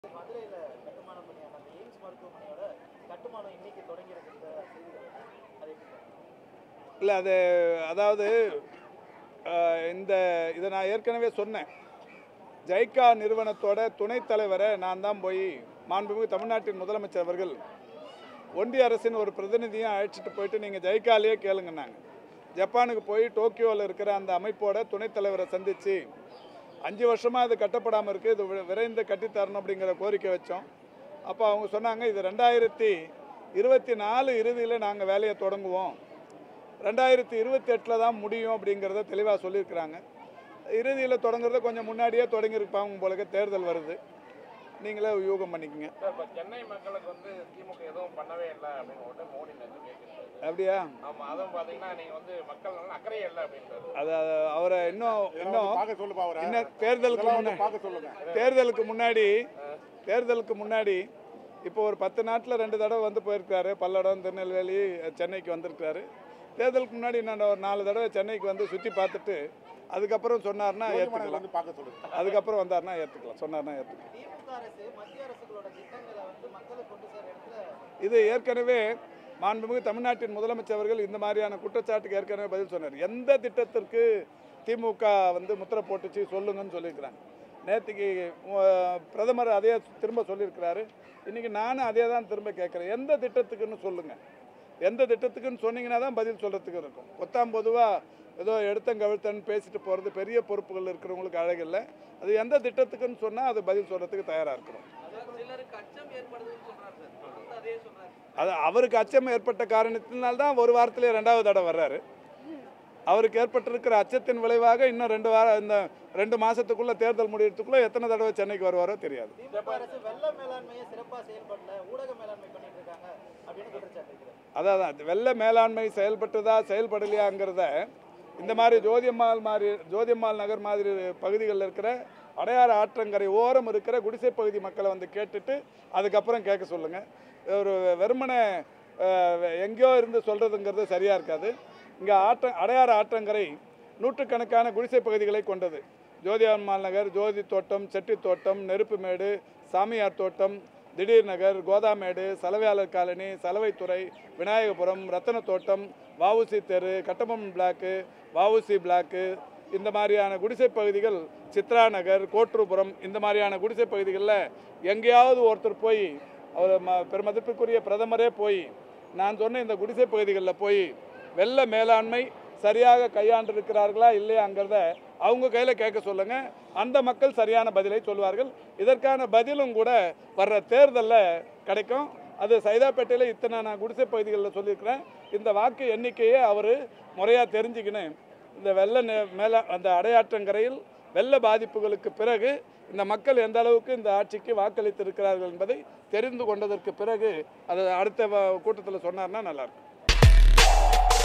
மதுரையில கட்டுமானம் பண்ணியான அந்த எய்ம்ஸ் மருத்துவமனையோட கட்டுமானம் இன்னைக்கு தொடங்கி இருக்கிற செய்திகள் அதை எப்படி பாக்குறீங்க? இல்லை அது அதாவது அஹ், இந்த இதை நான் ஏற்கனவே சொன்னேன் ஜைக்கா நிறுவனத்தோட துணைத் தலைவரை நான் தான் போய் மாண்புமிகு தமிழ்நாட்டின் முதலமைச்சர் அவர்கள் ஒன்றிய அரசின் ஒரு பிரதிநிதியும் அழைச்சிட்டு போயிட்டு நீங்கள் ஜைக்காலேயே கேளுங்கன்னாங்க ஜப்பானுக்கு போய் டோக்கியோவில் இருக்கிற அந்த அமைப்போட துணைத் தலைவரை சந்தித்து அஞ்சு வருஷமாக இது கட்டப்படாமல் இருக்குது இது வி- விரைந்து கட்டித்தரணும் அப்படிங்கிற கோரிக்கை வச்சோம் அப்போ அவங்க சொன்னாங்க இது ரெண்டாயிரத்தி இருபத்தி நாலு இறுதியில் நாங்கள் வேலையை தொடங்குவோம் ரெண்டாயிரத்தி இருபத்தி எட்டில் தான் முடியும் அப்படிங்கிறத தெளிவாக சொல்லியிருக்கிறாங்க இறுதியில் தொடங்குறத கொஞ்சம் முன்னாடியே தொடங்கியிருப்பாங்க உங்களுக்கு தேர்தல் வருது நீங்களே யூகம் பண்ணிக்கங்க சார் இப்போ சென்னை மக்களுக்கு வந்து திமுக எதுவும் பண்ணவே இல்லை அப்படின்னு உடனே மோடி நேற்று கேட்குறாரு அப்படியா ஆமா அதுவும் பாத்தீங்கன்னா நீங்க வந்து மக்கள் நல்லா அக்கறையே இல்லை அப்படின்றாரு அது அது அவரை இன்னும் இன்னும் பார்க்க சொல்லுப்பா அவரை இன்னும் தேர்தலுக்கு இதெல்லாம் முன்னாடி வந்து பார்க்க சொல்லுங்க தேர்தலுக்கு முன்னாடி தேர்தலுக்கு முன்னாடி இப்போ ஒரு பத்து நாட்டில் ரெண்டு தடவை வந்து போயிருக்காரு பல்லடம் திருநெல்வேலி சென்னைக்கு வந்திருக்காரு தேர்தலுக்கு முன்னாடி நான் ஒரு நாலு தடவை சென்னைக்கு வந்து சுற்றி பார்த்துட்டு அதுக்கப்புறம் சொன்னார்னா ஜோதிமணியை ஏற்றுக்கலாம் வந்து பார்க்க சொல்லுங்க அதுக்கப்புறம் வந்தார்னா ஏற்றுக்கலாம் சொன்னார்னா ஏற்றுக்கலாம் திமுக அரசு மத்திய அரசுகளோட திட்டங்களை வந்து மக்களுக்கு கொண்டு சேர இடத்துல இது ஏற்கனவே மாண்புமிகு தமிழ்நாட்டின் முதலமைச்சர் அவர்கள் இந்த மாதிரியான குற்றச்சாட்டுக்கு ஏற்கனவே பதில் சொன்னார் எந்த திட்டத்திற்கு திமுக வந்து முத்திரை போட்டுச்சு சொல்லுங்கன்னு சொல்லியிருக்கிறாங்க நேற்றுக்கு பிரதமர் அதே திரும்ப சொல்லியிருக்கிறாரு இன்றைக்கி நானும் அதே தான் திரும்ப கேட்குறேன் எந்த திட்டத்துக்குன்னு சொல்லுங்கள் எந்த திட்டத்துக்குன்னு சொன்னீங்கன்னா தான் பதில் சொல்கிறதுக்கு இருக்கும் பொத்தாம் பொதுவாக ஏதோ எடுத்தன் கவிழ்த்தன்னு பேசிட்டு போகிறது பெரிய பொறுப்புகள் இருக்கிறவங்களுக்கு அழகில்லை அது எந்த திட்டத்துக்குன்னு சொன்னால் அது பதில் சொல்கிறதுக்கு தயாராக இருக்கிறோம் சிலருக்கு அச்சம் ஏற்படுதுன்னு சொல்றாரு சார் தொடர்ந்து அதே சொல்றாரு அது அவருக்கு அச்சம் ஏற்பட்ட காரணத்தினால் தான் ஒரு வாரத்திலே ரெண்டாவது தடவை வர்றாரு அவருக்கு ஏற்பட்டிருக்கிற அச்சத்தின் விளைவாக இன்னும் ரெண்டு வாரம் இந்த ரெண்டு மாசத்துக்குள்ள தேர்தல் முடியறதுக்குள்ள எத்தனை தடவை சென்னைக்கு வருவாரோ தெரியாது திமுக அரசு வெள்ள மேலாண்மையை சிறப்பா செயல்படல ஊடக மேலாண்மை பண்ணிட்டு இருக்காங்க அப்படின்னு குற்றச்சாட்டு இருக்கிறது அதான் அதான் வெள்ள மேலாண்மை செயல்பட்டதா செயல்படலையாங்கிறத இந்த மாதிரி ஜோதியம்மாள் மாதிரி ஜோதியம்மாள் நகர் மாதிரி பகுதிகளில் இருக்கிற அடையாறு ஆற்றங்கரை ஓரம் இருக்கிற குடிசை பகுதி மக்களை வந்து கேட்டுட்டு அதுக்கப்புறம் கேட்க சொல்லுங்கள் ஒரு வெறுமனே அஹ், எங்கேயோ இருந்து சொல்கிறதுங்கிறது சரியாக இருக்காது இங்கே ஆற்ற அடையாறு ஆற்றங்கரை நூற்றுக்கணக்கான குடிசை பகுதிகளை கொண்டது ஜோதியம்மாள் நகர் ஜோதி தோட்டம் செட்டி தோட்டம் நெருப்புமேடு சாமியார் தோட்டம் திடீர் நகர் கோதாமேடு சலவையாளர் காலனி சலவைத்துறை விநாயகபுரம் ரத்தன தோட்டம் வஉசி தெரு கட்டபொம்மன் பிளாக்கு வஉசி பிளாக்கு இந்த மாதிரியான குடிசை பகுதிகள் சித்ரா நகர் கோட்ருபுரம் இந்த மாதிரியான குடிசை பகுதிகளில் எங்கேயாவது ஒருத்தர் போய் அவர் ம பெருமதிப்புக்குரிய பிரதமரே போய் நான் சொன்ன இந்த குடிசை பகுதிகளில் போய் வெள்ள மேலாண்மை சரியாக கையாண்டிருக்கிறார்களா இல்லையாங்கிறத அவங்க கையில் கேட்க சொல்லுங்க அந்த மக்கள் சரியான பதிலை சொல்வார்கள் இதற்கான பதிலும் கூட வர்ற தேர்தலில் கிடைக்கும் அது சைதாப்பேட்டையில் இத்தனை நான் குடிசை பகுதிகளில் சொல்லியிருக்கிறேன் இந்த வாக்கு எண்ணிக்கையை அவர் முறையாக தெரிஞ்சுக்கின்னு இந்த வெள்ள நே- மேல அந்த அடையாற்றங்கரையில் வெள்ள பாதிப்புகளுக்கு பிறகு இந்த மக்கள் எந்த அளவுக்கு இந்த ஆட்சிக்கு வாக்களித்திருக்கிறார்கள் என்பதை தெரிந்து கொண்டதற்கு பிறகு அதை அடுத்த கூட்டத்தில் சொன்னார்னா நல்லாயிருக்கும்